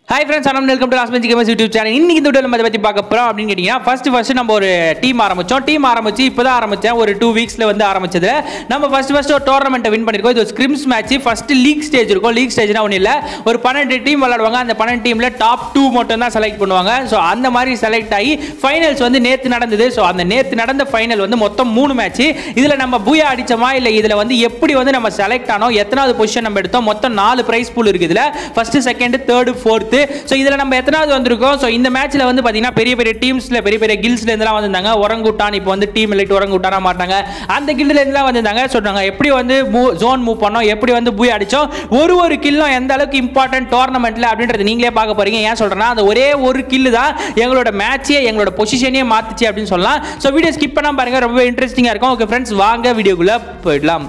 hi friends அனம் welcome to lost gamers YouTube channel இன்னைக்கு இந்த வீடியோ நம்ம இதை பற்றி பார்க்க போகிறோம் அப்படின்னு கேட்டிங்கன்னா ஃபர்ஸ்ட் ஃபர்ஸ்ட் நம்ம ஒரு டீம் ஆரம்பிச்சோம் டீம் ஆரம்பிச்சு இப்போ தான் ஆரம்பித்தேன் ஒரு டூ வீக்ஸில் வந்து ஆரம்பிச்சது நம்ம ஃபர்ஸ்ட் ஃபர்ஸ்ட் ஒரு டோர்னமெண்ட்டை வின் பண்ணியிருக்கோம் இது ஒரு scrims match first league stage இருக்கும் லீக் ஸ்டேஜ்னா ஒன்றும் இல்லை ஒரு பன்னெண்டு டீம் விளையாடுவாங்க அந்த பன்னெண்டு டீமில் டாப் டூ மட்டும் தான் செலக்ட் பண்ணுவாங்க ஸோ அந்த மாதிரி செலக்ட் ஆகி ஃபைனல்ஸ் வந்து நேற்று நடந்தது ஸோ அந்த நேற்று நடந்த ஃபைனல் வந்து மொத்தம் மூணு மேட்ச் இதில் நம்ம பூயா அடிச்சோமா இல்லை இதில் வந்து எப்படி வந்து நம்ம செலக்ட் ஆனோம் எத்தனாவது பொசிஷன் நம்ம எடுத்தோம் மொத்தம் நாலு பிரைஸ் பூல் இருக்குது இதில் first second third fourth so இதில் நம்ம எத்தனாவது வந்திருக்கோம் ஸோ இந்த மேட்ச்சில் வந்து பார்த்தீங்கன்னா பெரிய பெரிய டீம்ஸில் பெரிய பெரிய கில்ஸ்ல இருந்தெல்லாம் வந்திருந்தாங்க ஒரங்குட்டான் இப்போ வந்து டீம் இல்லாட்டி ஒரங்குட்டானா மாட்டாங்க அந்த கில்டில் இருந்தெல்லாம் வந்திருந்தாங்க ஸோ நாங்கள் எப்படி வந்து மூவ் ஜோன் மூவ் பண்ணோம் எப்படி வந்து பூய் அடிச்சோம் ஒரு ஒரு கில்லும் எந்த அளவுக்கு இம்பார்ட்டன்ட் டோர்னமெண்ட்டில் அப்படின்றது நீங்களே பார்க்க போறீங்க ஏன் சொல்கிறேன்னா அந்த ஒரே ஒரு கில்லு தான் எங்களோட மேட்சே எங்களோட பொசிஷனே மாத்துச்சு அப்படின்னு சொல்லலாம் ஸோ வீடியோ ஸ்கிப் பண்ணாம பாருங்க ரொம்ப இன்ட்ரெஸ்டிங்காக இருக்கும் ஓகே ஃப்ரெண்ட்ஸ் வாங்க வீடியோக்குள்ளே போயிடலாம்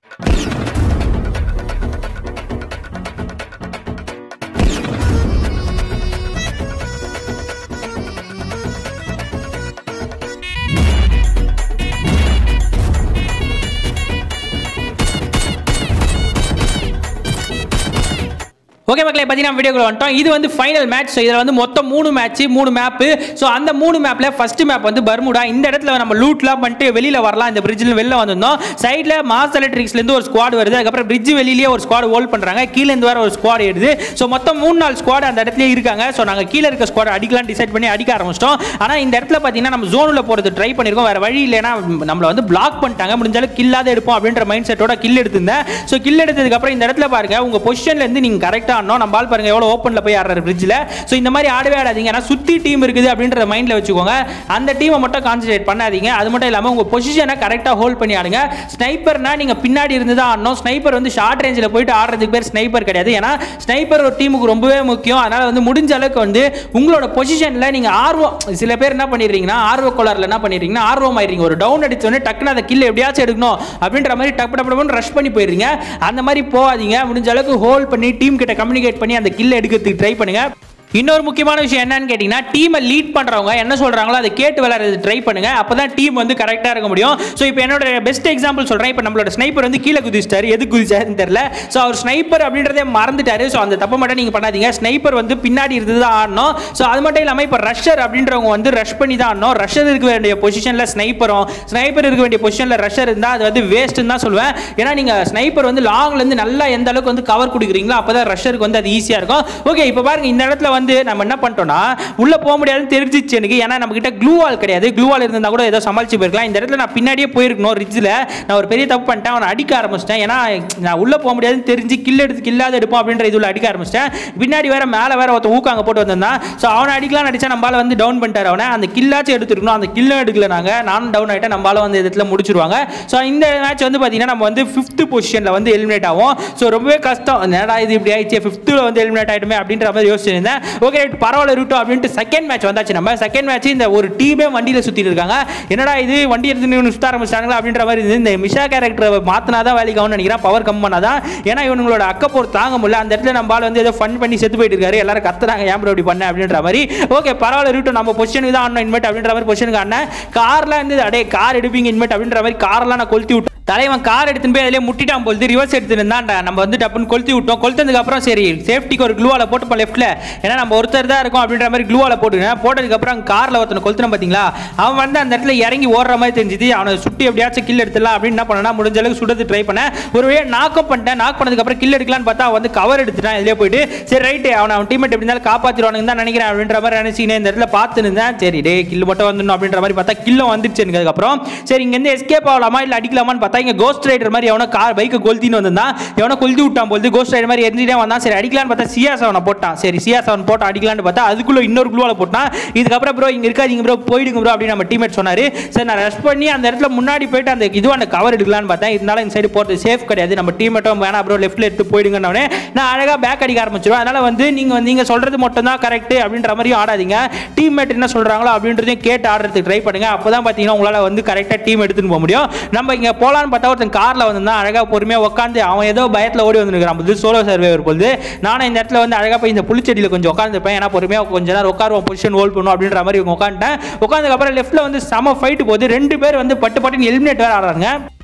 ஓகே மக்களே பார்த்தீங்கன்னா வீடியோக்குள்ள வந்துட்டோம் இது வந்து ஃபைனல் மேட்ச் ஸோ இதில் வந்து மொத்தம் மூணு மேட்ச் மூணு மேப்பு ஸோ அந்த மூணு மேப்பில் ஃபர்ஸ்ட் மேப் வந்து பர்முடா இந்த இடத்துல நம்ம லூட்லாம் பண்ணிட்டு வெளியில் வரலாம் இந்த பிரிட்ஜில் வெளில வந்திருந்தோம் சைடில் மாஸ் எலக்ட்ரிக்ஸ்லேருந்து ஒரு ஸ்குவாட் வருது அதுக்கப்புறம் பிரிட்ஜ் வெளியிலேயே ஒரு ஸ்குவாட் ஹோல்ட் பண்ணுறாங்க கீழேருந்து வேற ஒரு ஸ்குவாட் எடுது ஸோ மொத்தம் மூணு நாலு ஸ்குவாட் அந்த இடத்துல இருக்காங்க ஸோ நாங்கள் கீழே இருக்க ஸ்குவாட் அடிக்கலாம் டிசைட் பண்ணி அடிக்க ஆரம்பிச்சிட்டோம் ஆனால் இந்த இடத்துல பார்த்தீங்கன்னா நம்ம ஜோனில் போகிறது ட்ரை பண்ணியிருக்கோம் வேறு வழி இல்லைன்னா நம்மளை வந்து பிளாக் பண்ணிட்டாங்க முடிஞ்சாலும் கில்லாத எடுப்போம் அப்படின்ற மைண்ட் செட்டோட கில் எடுத்திருந்தேன் ஸோ கில் எடுத்ததுக்கப்புறம் இந்த இடத்துல பாருங்க உங்கள் பொசிஷன்லேருந்து நீங்கள் கரெக்டாக ஆடணும் நம்ம ஆள் பாருங்க எவ்வளோ ஓப்பனில் போய் ஆடுற பிரிட்ஜில் ஸோ இந்த மாதிரி ஆடவே ஆடாதீங்க ஏன்னா சுற்றி டீம் இருக்குது அப்படின்ற மைண்டில் வச்சுக்கோங்க அந்த டீமை மட்டும் கான்சன்ட்ரேட் பண்ணாதீங்க அது மட்டும் இல்லாமல் உங்கள் பொசிஷனை கரெக்டாக ஹோல்ட் பண்ணி ஆடுங்க ஸ்னைப்பர்னா நீங்கள் பின்னாடி இருந்து தான் ஆடணும் ஸ்னைப்பர் வந்து ஷார்ட் ரேஞ்சில் போயிட்டு ஆடுறதுக்கு பேர் ஸ்னைப்பர் கிடையாது ஏன்னா ஸ்னைப்பர் ஒரு டீமுக்கு ரொம்பவே முக்கியம் அதனால் வந்து முடிஞ்ச அளவுக்கு வந்து உங்களோட பொசிஷனில் நீங்கள் ஆர்வம் சில பேர் என்ன பண்ணிடுறீங்கன்னா ஆர்வ கோளாறுல என்ன பண்ணிடுறீங்கன்னா ஆர்வம் ஆயிடுறீங்க ஒரு டவுன் அடிச்சோடனே டக்குன்னு அதை கில் எப்படியாச்சும் எடுக்கணும் அப்படின்ற மாதிரி டப்பு டப்பு டப்புன்னு ரஷ் பண்ணி போயிடுறீங்க அந்த மாதிரி போகாதீங்க முடிஞ்ச அளவுக்கு ஹோல்ட் பண்ணி டீம் கிட்ட கம்யூனிகேட் பண்ணி அந்த கில்லை எடுக்கிறதுக்கு ட்ரை பண்ணுங்க இன்னொரு முக்கியமான விஷயம் என்னன்னு கேட்டிங்கன்னா டீமை லீட் பண்ணுறவங்க என்ன சொல்கிறாங்களோ அதை கேட்டு விளையாடுறது ட்ரை பண்ணுங்க அப்போ தான் டீம் வந்து கரெக்டாக இருக்க முடியும் ஸோ இப்போ என்னோட பெஸ்ட் எக்ஸாம்பிள் சொல்கிறேன் இப்போ நம்மளோட ஸ்னைப்பர் வந்து கீழே குதிச்சிட்டாரு எது குதிச்சாருன்னு தெரியல ஸோ அவர் ஸ்னைப்பர் அப்படின்றதே மறந்துட்டாரு ஸோ அந்த தப்பை மட்டும் நீங்கள் பண்ணாதீங்க ஸ்னைப்பர் வந்து பின்னாடி இருந்து தான் ஆடணும் ஸோ அது மட்டும் இல்லாமல் இப்போ ரஷ்ஷர் அப்படின்றவங்க வந்து ரஷ் பண்ணி தான் ஆடணும் ரஷ்ஷர் இருக்க வேண்டிய பொசிஷனில் ஸ்னைப்பரும் ஸ்னைப்பர் இருக்க வேண்டிய பொசிஷனில் ரஷ்ஷர் இருந்தால் அது வந்து வேஸ்ட்டுன்னு தான் சொல்லுவேன் ஏன்னா நீங்கள் ஸ்னைப்பர் வந்து லாங்லேருந்து நல்லா எந்த அளவுக்கு வந்து கவர் கொடுக்குறீங்களோ அப்போ தான் ரஷ்ஷருக்கு வந்து அது ஈஸியாக இருக்கும் ஓகே இப்போ பாருங்க இந்த இடத்துல வந்து நம்ம என்ன பண்ணிட்டோம்னா உள்ள போக முடியாதுன்னு தெரிஞ்சிச்சு எனக்கு ஏன்னா நம்ம கிட்ட க்ளூ வால் கிடையாது க்ளூ வால் இருந்தா கூட ஏதோ சமாளிச்சு போயிருக்கலாம் இந்த இடத்துல நான் பின்னாடியே போயிருக்கணும் ரிட்ஜில் நான் ஒரு பெரிய தப்பு பண்ணிட்டேன் அவனை அடிக்க ஆரம்பிச்சிட்டேன் ஏன்னா நான் உள்ள போக முடியாதுன்னு தெரிஞ்சு கில் எடுத்து கில்லாத எடுப்போம் அப்படின்ற இதுல அடிக்க ஆரம்பிச்சிட்டேன் பின்னாடி வேற மேலே வேற ஒருத்த ஊக்காங்க போட்டு வந்திருந்தான் ஸோ அவனை அடிக்கலாம் அடிச்சா நம்மளால வந்து டவுன் பண்ணிட்டாரு அவனை அந்த கில்லாச்சும் எடுத்துருக்கணும் அந்த கில்லும் எடுக்கல நாங்க நானும் டவுன் ஆகிட்டேன் நம்மளால வந்து இடத்துல முடிச்சிருவாங்க ஸோ இந்த மேட்ச் வந்து பார்த்தீங்கன்னா நம்ம வந்து ஃபிஃப்த் பொசிஷனில் வந்து எலிமினேட் ஆகும் ஸோ ரொம்பவே கஷ்டம் என்னடா இது இப்படி ஆயிடுச்சு ஃபிஃப்த்தில் வந்து எலிமினேட் ஆகிட்டுமே அப்படின்ற மாதிரி யோசிச்சிருந்தேன் ஓகே பரவாயில்ல ரூட்டோ அப்படின்ட்டு செகண்ட் மேட்ச் வந்தாச்சு நம்ம செகண்ட் மேட்ச் இந்த ஒரு டீமே வண்டியில் சுற்றிட்டு இருக்காங்க என்னடா இது வண்டி எடுத்து சுத்த ஆரம்பிச்சிட்டாங்களா அப்படின்ற மாதிரி இருந்தது இந்த மிஷா கேரக்டரை மாற்றினா தான் வேலைக்கு ஆகும்னு நினைக்கிறேன் பவர் கம் பண்ணாதான் ஏன்னா இவங்களோட அக்கப்போர் தாங்க முடியல அந்த இடத்துல நம்ம ஆள் வந்து ஏதோ ஃபன் பண்ணி செத்து போயிட்டு இருக்காரு எல்லாரும் கத்துறாங்க ஏன் bro இப்படி பண்ண அப்படின்ற மாதிரி ஓகே பரவாயில்ல ரூட்டோ நம்ம பொசிஷனுக்கு தான் ஆடணும் இன்வெர்ட் அப்படின்ற மாதிரி பொசிஷனுக்கு ஆடினேன் கார்லாம் இருந்து அடே கார் எடுப்பீங்க இன்வெர்ட் அப்படின்ற மாதிரி கார்லாம் நான் கொளுத்தி விட்டேன் தலைவன் கார் எடுத்துன்னு போய் அதிலே முட்டிட்டான் போகுது ரிவர்ஸ் எடுத்துட்டு இருந்தான்டா நம்ம வந்து டப்புன்னு கொளுத்தி விட்டோம் கொளுத்ததுக்கு அப்புறம் சரி சேஃப்டிக்கு ஒரு க்ளூவால போட்டுப்போம் லெஃப்ட்ல ஏன்னா நம்ம ஒருத்தர் தான் இருக்கும் அப்படின்ற மாதிரி க்ளூவால போட்டுருந்தேன் போட்டதுக்கு அப்புறம் கார்ல ஒருத்தனை கொளுத்துன பாத்தீங்களா அவன் வந்து அந்த இடத்துல இறங்கி ஓடுற மாதிரி தெரிஞ்சுது அவனை சுட்டி எப்படியாச்சும் கில் எடுத்துடலாம் அப்படின்னு என்ன பண்ணனா முடிஞ்ச அளவுக்கு சுடுறது ட்ரை பண்ணேன் ஒரு வழியாக நாக்கம் பண்ணிட்டேன் நாக் பண்ணதுக்கு அப்புறம் கில் எடுக்கலாம்னு பார்த்தா அவன் வந்து கவர் எடுத்துட்டான் இதுலேயே போயிட்டு சரி ரைட்டு அவன் அவன் டீமேட் எப்படி இருந்தாலும் காப்பாற்றிடுவானுங்க தான் நினைக்கிறேன் அப்படின்ற மாதிரி நினைச்சினே இந்த இடத்துல பார்த்து இருந்தேன் சரி டே கில் மட்டும் வந்துடணும் அப்படின்ற மாதிரி பார்த்தா கில்லும் வந்துருச்சு எனக்கு அதுக்கப்புறம் சரி இங்கேருந்து எஸ்கேப் ஆகலாமா இல்லை அடிக்கலாமான்னு பார்த்தா இங்கே கோஸ்ட் ரைடர் மாதிரி எவனோ கார் பைக்கை கொளுத்தின்னு வந்தான் எவனோ கொளுத்தி விட்டான் போது கோஸ்ட் ரைடர் மாதிரி எரிஞ்சிட்டே வந்தான் சரி அடிக்கலான்னு பார்த்தா சியாஸ் அவனை போட்டான் சரி சியாஸ் அவன் போட்டான் அடிக்கலான்னு பார்த்தா அதுக்குள்ள இன்னொரு குழுவால போட்டான் இதுக்கப்புறம் ப்ரோ இங்க இருக்காதீங்க ப்ரோ போயிடுங்க ப்ரோ அப்படின்னு நம்ம டீமேட் சொன்னாரு சரி நான் ரஷ் பண்ணி அந்த இடத்துல முன்னாடி போயிட்டு அந்த இதுவான கவர் எடுக்கலான்னு பார்த்தேன் இருந்தாலும் இந்த சைடு போகிறது சேஃப் கிடையாது நம்ம டீமேட்டும் வேணாம் ப்ரோ லெஃப்ட்ல எடுத்து போயிடுங்கன்னே நான் அழகா பேக் அடிக்க ஆரம்பிச்சிருவேன் அதனால வந்து நீங்க வந்து நீங்க சொல்றது மட்டும் தான் கரெக்ட் அப்படின்ற மாதிரியும் ஆடாதீங்க டீம்மேட் என்ன சொல்றாங்களோ அப்படின்றதையும் கேட்டு ஆடுறதுக்கு ட்ரை பண்ணுங்க அப்பதான் பாத்தீங்கன்னா உங்களால வந்து கரெக்டா டீம் எடுத்துன்னு போக முடியும் நம்ம இங்க போலான்னு பார்த்தா ஒருத்தன் கார்ல வந்து அழகா பொறுமையா உட்காந்து அவன் ஏதோ பயத்துல ஓடி வந்துருக்கான் புது சோலோ சர்வேவர் பொழுது நானும் இந்த இடத்துல வந்து அழகா போய் இந்த புளிச்செடியில கொஞ்சம் உட்காந்துருப்பேன் ஏன்னா பொறுமையா கொஞ்ச நேரம் உட்காருவோம் பொசிஷன் ஹோல்ட் பண்ணும் அப்படின்ற மாதிரி உட்காந்துட்டேன் உட்காந்ததுக்கு அப்புறம் லெஃப்ட்ல வந்து செம ஃபைட் போகுது ரெண்டு பேர் வந்து பட்டு பட்டுன்னு எலிமினேட் வேற ஆடுறாங்க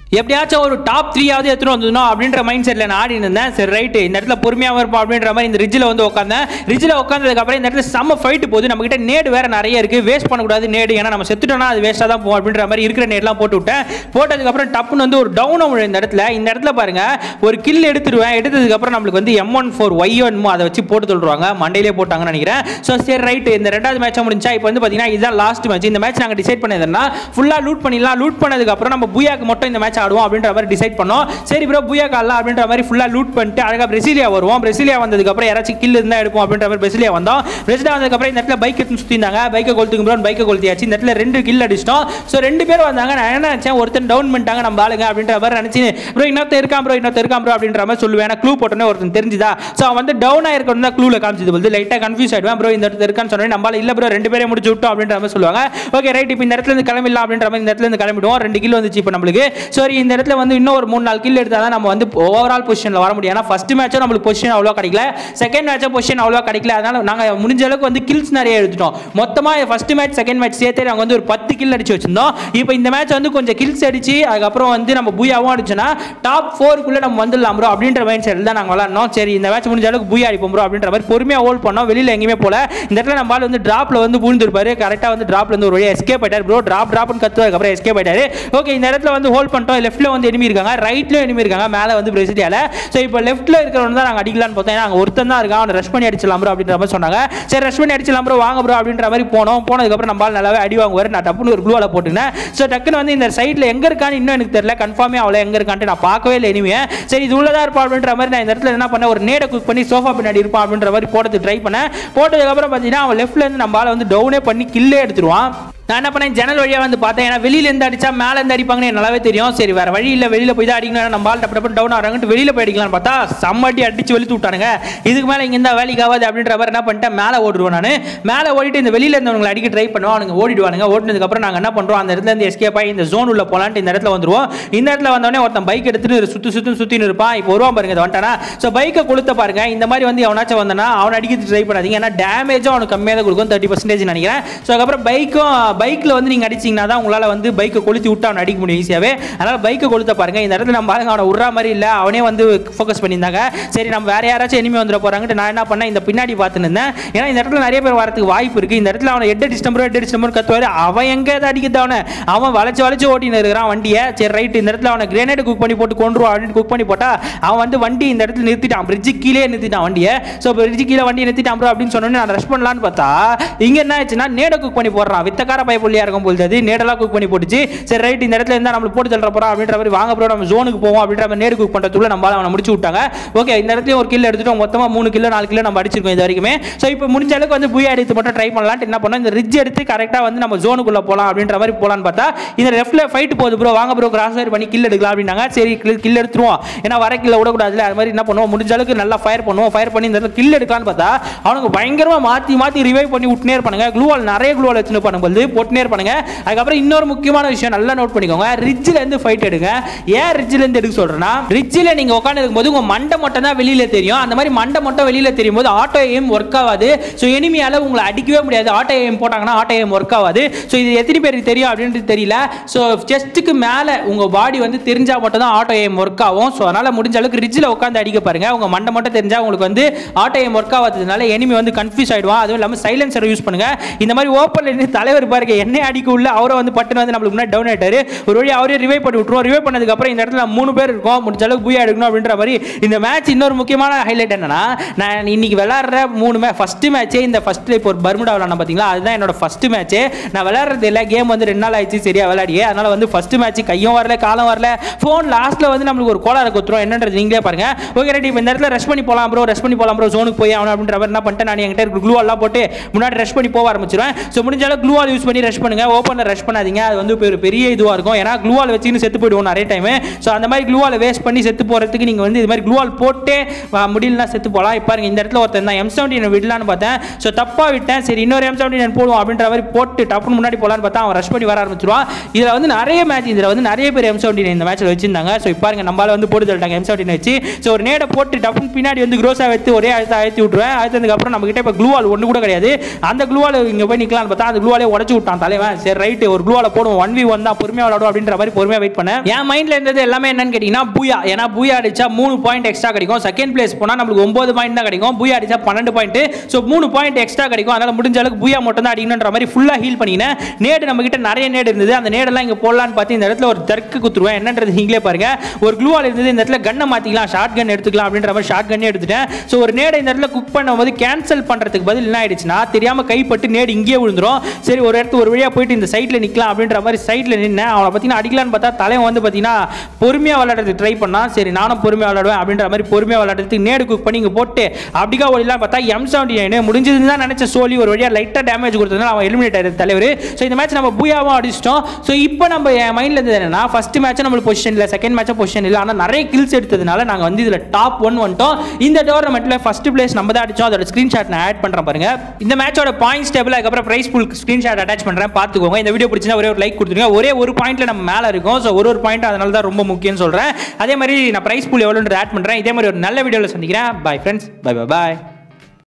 எப்படியாச்சும் ஒரு டாப் த்ரீயாவது எடுத்துட்டு வந்துடணும் அப்படின்ற மைண்ட் செட்டில் நான் ஆடி இருந்தேன் சரி ரைட்டு இந்த இடத்துல பொறுமையாக இருப்போம் அப்படின்ற மாதிரி இந்த ரிட்ஜில் வந்து உட்காந்தேன் ரிட்ஜில் உட்காந்ததுக்கப்புறம் இந்த இடத்துல செம்ம ஃபைட்டு போகுது நம்ம கிட்ட நேடு வேற நிறைய இருக்கு வேஸ்ட் பண்ணக்கூடாது நேடு ஏன்னா நம்ம செத்துட்டோம்னா அது வேஸ்ட்டாக தான் போகும் அப்படின்ற மாதிரி இருக்கிற நேட்லாம் போட்டு விட்டேன் போட்டதுக்கப்புறம் டப்புன்னு வந்து ஒரு டவுன் இந்த இடத்துல இந்த இடத்துல பாருங்க ஒரு கில் எடுத்துருவேன் எடுத்ததுக்கப்புறம் நம்மளுக்கு வந்து எம் ஒன் ஃபோர் ஒய் ஒன்மோ அதை வச்சு போட்டு சொல்றாங்க மண்டையிலே போட்டாங்கன்னு நினைக்கிறேன் ஸோ சரி ரைட்டு இந்த ரெண்டாவது மேட்ச் முடிஞ்சா இப்போ வந்து பார்த்தீங்கன்னா இதுதான் லாஸ்ட் மேட்ச் இந்த மேட்ச் நாங்கள் டிசைட் பண்ணதுன்னா ஃபுல்லாக லூட் பண்ணிடலாம் லூட் பண்ணதுக்கப்புறம் நம்ம பூயாக்கு மட்டும் இந்த மேட்ச் ஆடுவோம் அப்படின்ற மாதிரி டிசைட் பண்ணோம் சரி ப்ரோ பூயாக்கு ஆடலாம் அப்படின்ற மாதிரி ஃபுல்லாக லூட் பண்ணிட்டு அழகாக பிரசிலியா வருவோம் பிரசிலியா வந்ததுக்கப்புறம் யாராச்சும் கில் இருந்தால் எடுப்போம் அப்படின்ற மாதிரி பிரசிலியா வந்தோம் பிரசிலியா வந்ததுக்கப்புறம் இந்த இடத்துல பைக் எடுத்து சுற்றிருந்தாங்க பைக்கை கொளுத்துக்கு ப்ரோ பைக்கை கொளுத்தியாச்சு இந்த இடத்துல ரெண்டு கில் அடிச்சிட்டோம் ஸோ ரெண்டு பேர் வந்தாங்க நான் என்ன நினச்சேன் ஒருத்தன் டவுன் பண்ணிட்டாங்க நம்ம ஆளுங்க அப்படின்ற மாதிரி நினச்சி ப்ரோ இன்னொருத்தர் இருக்கான் ப்ரோ இன்னொருத்தர் இருக்கான் ப்ரோ அப்படின்ற மாதிரி சொல்லுவேன் க்ளூ போட்டோன்னே ஒருத்தன் தெரிஞ்சுதா ஸோ அவன் வந்து டவுன் ஆயிருக்கணும் தான் க்ளூவில் காமிச்சது போது லைட்டாக கன்ஃபியூஸ் ஆயிடுவேன் ப்ரோ இந்த இடத்துல இருக்கான்னு சொன்னேன் நம்மளால இல்லை ப்ரோ ரெண்டு பேரே முடிச்சு விட்டோம் அப்படின்ற மாதிரி சொல்லுவாங்க ஓகே ரைட் இப்போ இந்த இடத்துல இருந்து கிளம்பிடலாம் அப்படின்ற மாதிரி இந்த இடத்துல இருந்து கிளம்பிடுவோம் ரெண்டு கில் வந்துச்சு இப்போ நம்மளுக்கு சரி இந்த இடத்துல வந்து இன்னும் ஒரு மூணு நாலு கில் எடுத்தால் தான் நம்ம வந்து ஓவரால் பொசிஷனில் வர முடியும் ஏன்னா ஃபர்ஸ்ட் மேட்சும் நம்மளுக்கு பொசிஷன் அவ்வளோ கிடைக்கல செகண்ட் மேட்சும் பொசிஷன் அவ்வளோ கிடைக்கல அதனால நாங்கள் முடிஞ்ச அளவுக்கு வந்து கில்ஸ் நிறைய எடுத்துட்டோம் மொத்தமாக ஃபர்ஸ்ட் மேட்ச் செகண்ட் மேட்ச் சேர்த்தே நாங்கள் வந்து ஒரு பத்து கில் அடிச்சு வச்சிருந்தோம் இப்போ இந்த மேட்ச் வந்து கொஞ்சம் கில்ஸ் அடிச்சு அதுக்கப்புறம் வந்து நம்ம பூயாவும் அடிச்சோன்னா டாப் ஃபோருக்குள்ளே நம்ம வந்துடலாம் ப்ரோ அப்படின்ற மைண்ட் செட்டில் தான் நாங்கள் விளாட்னோம் சரி இந்த மேட்ச் முடிஞ்ச அளவுக்கு பூயா அடிப்போம் ப்ரோ அப்படின்ற மாதிரி பொறுமையாக ஹோல்ட் பண்ணோம் வெளியில் எங்கேயுமே போல இந்த இடத்துல நம்ம ஆள் வந்து டிராப்ல வந்து பூந்துருப்பாரு கரெக்டாக வந்து டிராப்ல இருந்து ஒரு வழியாக எஸ்கேப் ஆயிட்டார் ப்ரோ டிராப் டிராப்னு கத்துவதுக்கப்புறம் எஸ்கேப் ஆயிட்டாரு ஓகே இந்த இடத்துல வந்து ஹோல்ட் பண்ணிட்டோம் லெஃப்ட்ல வந்து enemy இருக்காங்க ரைட்ல enemy இருக்காங்க மேலே வந்து பிரசிடியால ஸோ இப்போ லெஃப்ட்ல இருக்கிறவன் தான் நாங்கள் அடிக்கலாம்னு பார்த்தோம் ஏன்னா அங்கே ஒருத்தன் தான் இருக்கான் அவனை ரஷ் பண்ணி அடிச்சலாம் ப்ரோ அப்படின்ற மாதிரி சொன்னாங்க சரி ரஷ் பண்ணி அடிச்சலாம் ப்ரோ வாங்க ப்ரோ அப்படின்ற மாதிரி போனோம் போனதுக்கப்புறம் நம்ம ஆள் நல்லாவே அடி வாங்குவார் நான் டப்புன்னு ஒரு க்ளூவில் போட்டுனேன் ஸோ டக்குன்னு வந்து இந்த சைடில் எங்கே இருக்கான்னு இன்னும் எனக்கு தெரியல கன்ஃபார்மே அவளை எங்கே இருக்கான்ட்டு நான் பார்க்கவே இல்லை இனிமே சரி இது உள்ளதா இருப்பா அப்படின்ற மாதிரி நான் இந்த இடத்துல என்ன பண்ணேன் ஒரு நேடை குக் பண்ணி சோஃபா பின்னாடி இருப்பான் அப்படின்ற மாதிரி போட்டது ட்ரை பண்ணேன் போட்டதுக்கப்புறம் பார்த்தீங்கன்னா அவன் லெஃப்ட்ல இருந்து நம்ம ஆளை வந்து டவுனே பண்ணி கில்லே எடுத்துருவான் நான் என்ன பண்ணேன் ஜன்னல் வழியாக வந்து பார்த்தேன் ஏன்னா வெளியில இருந்து அடிச்சா மேலே இருந்து அடிப்பாங்கன்னு எனக்கு நல்லாவே தெரியும் சரி வேற வழி இல்லை வெளியில போய் தான் அடிக்கணும் நம்ம ஆள் டப்பு டப்பு டவுன் ஆகிறாங்கட்டு வெளியில போய் அடிக்கலாம்னு பார்த்தா செம்மட்டி அடிச்சு வெளுத்து விட்டானுங்க இதுக்கு மேலே இங்கே இருந்தால் வேலைக்கு ஆகாது அப்படின்ற மாதிரி என்ன பண்ணிட்டேன் மேலே ஓடிடுவேன் நான் மேலே ஓடிட்டு இந்த வெளியில இருந்தவங்களை அடிக்க ட்ரை பண்ணுவோம் அவனுங்க ஓடிடுவானுங்க ஓடினதுக்கப்புறம் நாங்கள் என்ன பண்ணுறோம் அந்த இடத்துல இருந்து எஸ்கேப் ஆகி இந்த ஜோன் உள்ள போலான்ட்டு இந்த இடத்துல வந்துருவோம் இந்த இடத்துல வந்தோடனே ஒருத்தன் பைக் எடுத்துட்டு சுற்றி சுற்றி சுற்றின்னு இருப்பான் இப்போ வருவான் பாருங்க இது வந்துட்டானா ஸோ பைக்கை கொளுத்த பாருங்க இந்த மாதிரி வந்து எவனாச்சும் வந்தானா அவனை அடிக்கிறது ட்ரை பண்ணாதீங்க ஏன்னா டேமேஜும் அவனுக்கு கம்மியாக தான் கொடுக்கும் தேர்ட்டி பர்சன்டேஜ் நினைக்கிறேன் ஸோ அதுக்கப்புறம் பைக்கும் பைக்கில் வந்து நீங்கள் அடிச்சிங்கன்னா தான் உங்களால் வந்து பைக்கை கொளுத்தி விட்டு அவனை அடிக்க முடியும் ஈஸியாகவே அதனால் பைக்கை கொளுத்த பாருங்க இந்த இடத்துல நம்ம பாருங்க அவனை விட்ற மாதிரி இல்லை அவனே வந்து ஃபோக்கஸ் பண்ணியிருந்தாங்க சரி நம்ம வேற யாராச்சும் எனிமே வந்துட போறாங்கட்டு நான் என்ன பண்ணேன் இந்த பின்னாடி பார்த்துன்னு இருந்தேன் ஏன்னா இந்த இடத்துல நிறைய பேர் வரதுக்கு வாய்ப்பு இருக்கு இந்த இடத்துல அவனை எட்டு டிஸ்டம்பர் எட்டு டிஸ்டம்பர் கத்துவாரு அவன் எங்க எதை அடிக்கிறது அவனை அவன் வளைச்சு வளைச்சு ஓட்டின்னு இருக்கிறான் வண்டியை சரி ரைட் இந்த இடத்துல அவனை கிரேனேட் குக் பண்ணி போட்டு கொண்டுருவான் அப்படின்னு குக் பண்ணி போட்டா அவன் வந்து வண்டி இந்த இடத்துல நிறுத்திட்டான் பிரிட்ஜு கீழே நிறுத்திட்டான் வண்டியை ஸோ பிரிட்ஜு கீழே வண்டியை நிறுத்திட்டான் ப்ரோ அப்படின்னு சொன்னோன்னே நான் ரஷ் பண்ணலான்னு பார்த்தா இங்க என்ன ஆச்சுன்னா நேட குக் பண்ணி போடுறான் வித்தக்கார பைப்புள்ளியா இருக்கும் போது அது நேடெல்லாம் குக் பண்ணி போட்டுச்சு சரி ரைட் இந்த இடத்துல இருந்தா நம்மளுக்கு போட்டு தள்ள போறோம் அப்படின்ற மாதிரி வாங்க ப்ரோ நம்ம ஜோனுக்கு போவோம் அப்படின்ற மாதிரி நேடு குக் பண்றதுக்குள்ள நம்ம அவனை முடிச்சு விட்டாங்க ஓகே இந்த இடத்துல ஒரு கில் எடுத்துட்டோம் மொத்தமா மூணு கிலோ நாலு கிலோ நம்ம அடிச்சிருக்கோம் இது வரைக்குமே ஸோ இப்போ முடிஞ்ச அளவுக்கு வந்து புயா எடுத்து மட்டும் ட்ரை பண்ணலாம்னு என்ன பண்ணோம் இந்த ரிட்ஜ் எடுத்து கரெக்டாக வந்து நம்ம ஜோனுக்குள்ள போகலாம் அப்படின்ற மாதிரி போலான்னு பார்த்தா இந்த லெஃப்ட்ல ஃபைட் போகுது ப்ரோ வாங்க ப்ரோ கிராஸ் ஃபயர் பண்ணி கில் எடுக்கலாம் அப்படின்னாங்க சரி கில் எடுத்துருவோம் ஏன்னா வர கில்ல விடக்கூடாதுல அது மாதிரி என்ன பண்ணுவோம் முடிஞ்ச அளவுக்கு நல்லா ஃபயர் பண்ணுவோம் ஃபயர் பண்ணி இந்த இடத்துல கில் எடுக்கலாம்னு பார்த்தா அவனுக்கு பயங்கரமா மாத்தி மாத்தி ரிவைவ் பண்ணி விட்டுனே இருப்பானுங்க க்ளூவால் நிறைய க்ளூவால் வச்சுன்னு பண்ணும்போது போட்டுனே இருப்பானுங்க அதுக்கப்புறம் இன்னொரு முக்கியமான விஷயம் நல்லா நோட் பண்ணிக்கோங்க ரிட்ஜில் இருந்து ஃபைட் எடுங்க ஏன் ரிட்ஜில் இருந்து எடுக்க சொல்றேன்னா ரிட்ஜில் நீங்க உட்காந்து இருக்கும்போது உங்க மண்டை மட்டும் தான் வெளியில தெரியும் அந்த மாதிரி மண்டை மட்டும் வெளியில தெரியும் போது ஆட்டோ எய்ம் ஒர்க் ஆகாது ஸோ எனிமியால உங்களை அடிக்கவே முடியாது ஆட்டோ எய்ம் போட்டாங்கன்னா ஆட்டோ எய்ம் ஒர்க் ஆகாது ஸோ இது எத்தனை பேருக்கு தெரியும் அப்படின்றது தெரியல ஸோ செஸ்ட்டுக்கு மேலே உங்க பாடி வந்து தெரிஞ்சா மட்டும் தான் ஆட்டோ எய்ம் ஒர்க் ஆகும் ஸோ அதனால முடிஞ்ச அளவுக்கு ரிட்ஜில் உட்காந்து அடிக்க பாருங்க உங்க மண்டை மட்டும் தெரிஞ்சா உங்களுக்கு வந்து ஆட்டோ எய்ம் ஒர்க் ஆகாததுனால எனிமி வந்து கன்ஃபியூஸ் ஆயிடுவான் அதுவும் இல்லாமல் சைலன்சர் யூஸ் பண்ணுங்க இந்த மாதிரி ஓப்பன்ல இருந்து தலைவர் பாருங்க என்ன அடிக்க உள்ள அவரை வந்து பட்டுன்னு வந்து நம்மளுக்கு முன்னாடி டவுன் ஆயிட்டாரு ஒரு வழி அவரே ரிவைவ் பண்ணி விட்டுருவோம் ரிவைவ் பண்ணதுக்கு அப்புறம் இந்த இடத்துல மூணு பேர் இருக்கோம் முடிஞ்ச அளவுக்கு பூயா எடுக்கணும் அப்படின்ற மாதிரி இந்த மேட்ச் இன்னொரு முக்கியமான ஹைலைட் என்னன்னா நான் இன்னைக்கு விளையாடுற மூணு மே ஃபர்ஸ்ட் மேட்சே இந்த ஃபர்ஸ்ட் இப்போ ஒரு பர்முடா விளாட்னா பார்த்தீங்களா அதுதான் என்னோட ஃபர்ஸ்ட் மேட்ச் நான் விளையாடுறது இல்லை கேம் வந்து ரெண்டு நாள் ஆயிடுச்சு சரியா விளையாடியே அதனால வந்து ஃபர்ஸ்ட் மேட்ச் கையும் வரல காலம் வரல ஃபோன் லாஸ்ட்ல வந்து நம்மளுக்கு ஒரு கோளாறு கொடுத்துரும் என்னன்றது நீங்களே பாருங்க ஓகே ரைட் இப்போ இந்த இடத்துல ரஷ் பண்ணி போகலாம் ப்ரோ ரஷ் பண்ணி போகலாம் ப்ரோ ஜோனுக்கு போய் ஆகணும் அப்படின்ற மாதிரி என்ன பண்ணிட்டேன் நான் என்கிட்ட இருக்க க்ளூ எல்லாம் போட்டு முன்னாடி ரஷ் பண்ணி போக ஆரம்பிச்சிருவேன் ஸோ முடிஞ்ச அளவுக்கு க்ளூ யூஸ் பண்ணி ரஷ் பண்ணுங்க ஓப்பனில் ரஷ் பண்ணாதீங்க அது வந்து ஒரு பெரிய இதுவாக இருக்கும் ஏன்னா க்ளூவால் வச்சுன்னு செத்து போயிடுவோம் நிறைய டைம் ஸோ அந்த மாதிரி க்ளூவால் வேஸ்ட் பண்ணி செத்து போகிறதுக்கு நீங்கள் வந்து இது மாதிரி க்ளூவால் போட்டே வா, முடியலனா செத்து போகலாம் இப்போ பாருங்க இந்த இடத்துல ஒருத்தன் தான் எம் செவன்டி விடலான்னு பார்த்தேன் ஸோ தப்பாக விட்டேன் சரி இன்னொரு எம் செவன்டி போடுவோம் அப்படின்ற மாதிரி போட்டு டப்புன்னு முன்னாடி போகலான்னு பார்த்தா அவன் ரஷ் பண்ணி வர ஆரம்பிச்சிருவான் இதில் வந்து நிறைய மேட்ச் இதில் வந்து நிறைய பேர் எம் செவன்டி இந்த மேட்ச்சில் வச்சிருந்தாங்க ஸோ இப்போ பாருங்க நம்மளால வந்து போட்டு தள்ளிட்டாங்க எம் செவன்டி வச்சு ஸோ ஒரு நேடை போட்டு டப்புன்னு பின்னாடி வந்து க்ரோஸாக வைத்து ஒரே அழுத்த அழுத்தி விட்டுருவேன் அழுத்ததுக்கு அப்புறம் நம்ம கிட்ட இப்போ க்ளூவால் ஒன்று கூட கிடையாது அந்த க்ளூவால் இங்கே போய் நிற்கலாம்னு பார்த்தா அந்த க்ளூவாலே உடச்சு விட்டான் தலைவன் சரி ரைட்டு ஒரு க்ளூவால போடுவோம் ஒன் வி ஒன் தான் பொறுமையாக விளாடும் அப்படின்ற மாதிரி பொறுமையாக வெயிட் பண்ணேன் என் மைண்ட்ல இருந்தது எல்லாமே என்னன்னு கேட்டிங்கன்னா பூயா ஏன்னா பூயா அடிச்சா மூணு பாயிண்ட் எக்ஸ்ட்ரா கிடைக்கும் செகண்ட் பிளேஸ் போனால் நம்மளுக்கு ஒன்பது பாயிண்ட் தான் கிடைக்கும் பூயா அடிச்சா பன்னெண்டு பாயிண்ட் ஸோ மூணு பாயிண்ட் எக்ஸ்ட்ரா கிடைக்கும் அதனால முடிஞ்ச அளவுக்கு பூயா மட்டும் தான் அடிக்கணுன்ற மாதிரி ஃபுல்லாக ஹீல் பண்ணினேன் நேடு நம்ம கிட்ட நிறைய நேடு இருந்தது அந்த நேடெல்லாம் இங்கே போடலான்னு பார்த்து இந்த இடத்துல ஒரு தர்க்கு குத்துருவேன் என்னன்றது நீங்களே பாருங்க ஒரு க்ளூவால் இருந்தது இந்த இடத்துல கன்னை மாற்றிக்கலாம் ஷார்ட் கன் எடுத்துக்கலாம் அப்படின்ற மாதிரி ஷார்ட் கன்னே எடுத்துட்டேன் ஸோ ஒரு நேடை இந்த இடத்துல குக் பண்ணும்போது கேன்சல் பண்ணுறதுக்கு பதில் என்ன ஆயிடுச்சுன்னா தெரியாமல் கைப்பட்டு நேடு இங்கேயே விழுந்துரும் சரி ஒரு இடத்து ஒரு வழியாக போயிட்டு இந்த சைட்டில் நிற்கலாம் அப்படின்ற மாதிரி சைட்டில் நின்னேன் அவனை பார்த்தீங்கன்னா அடிக்கலான்னு பார்த்தா தலைவன் வந்து பார்த்தீங்கன்னா பொறுமையாக விளையாடுறதுக்கு ட்ரை பண்ணான் சரி நானும் பொறுமையாக விளையாடுவேன் அப்படின்ற மாதிரி பொறுமையாக விளையாடுறதுக்கு நேடு குக் பண்ணி இங்கே போட்டு அப்படிக்கா ஓடிலாம் பார்த்தா எம் செவன்டி நைன் முடிஞ்சதுன்னு தான் நினச்ச சோலி ஒரு வழியாக லைட்டாக டேமேஜ் கொடுத்ததுனால அவன் எலிமினேட் ஆயிருந்த தலைவர் ஸோ இந்த மேட்ச் நம்ம பூயாவும் அடிச்சிட்டோம் ஸோ இப்போ நம்ம என் மைண்டில் இருந்தது என்னன்னா ஃபர்ஸ்ட் மேட்ச் நம்மளுக்கு பொசிஷன் இல்லை செகண்ட் மேட்சும் பொசிஷன் இல்லை ஆனால் நிறைய கில்ஸ் எடுத்ததுனால நாங்கள் வந்து இதில் டாப் ஒன் வந்துட்டோம் இந்த டோர்னமெண்ட்டில் ஃபர்ஸ்ட் பிளேஸ் நம்ம தான் அடிச்சோம் அதோட ஸ்க்ரீன்ஷாட் நான் ஆட் பண்ணுறேன் பாருங்க இந்த மேட்சோட பாயிண்ட்ஸ் டேபிள் அதுக்கப்புறம் ப்ரைஸ் புல் ஸ்க்ரீன்ஷாட் அட்டாச் பண்ணுறேன் பார்த்துக்கோங்க இந்த வீடியோ பிடிச்சினா ஒரே ஒரு லைக் கொடுத்துருங்க ஒரே ஒரு பாயிண்ட்ல நம்ம மேலே இருக்கும் ஸோ ஒரு ஒரு பாயிண்ட் அதனால தான் ரொம்ப முக்கியம்னு சொல்கிறேன் அதே மாதிரி நான் ப்ரைஸ் புல் எவ்வளோன்றது ஆட் பண்ணுறேன் இதே மாதிரி ஒரு நல்ல வீடியோவில் சந்திக்கிறேன் பை ஃப்ரெண்ட்ஸ் பை பை பாய்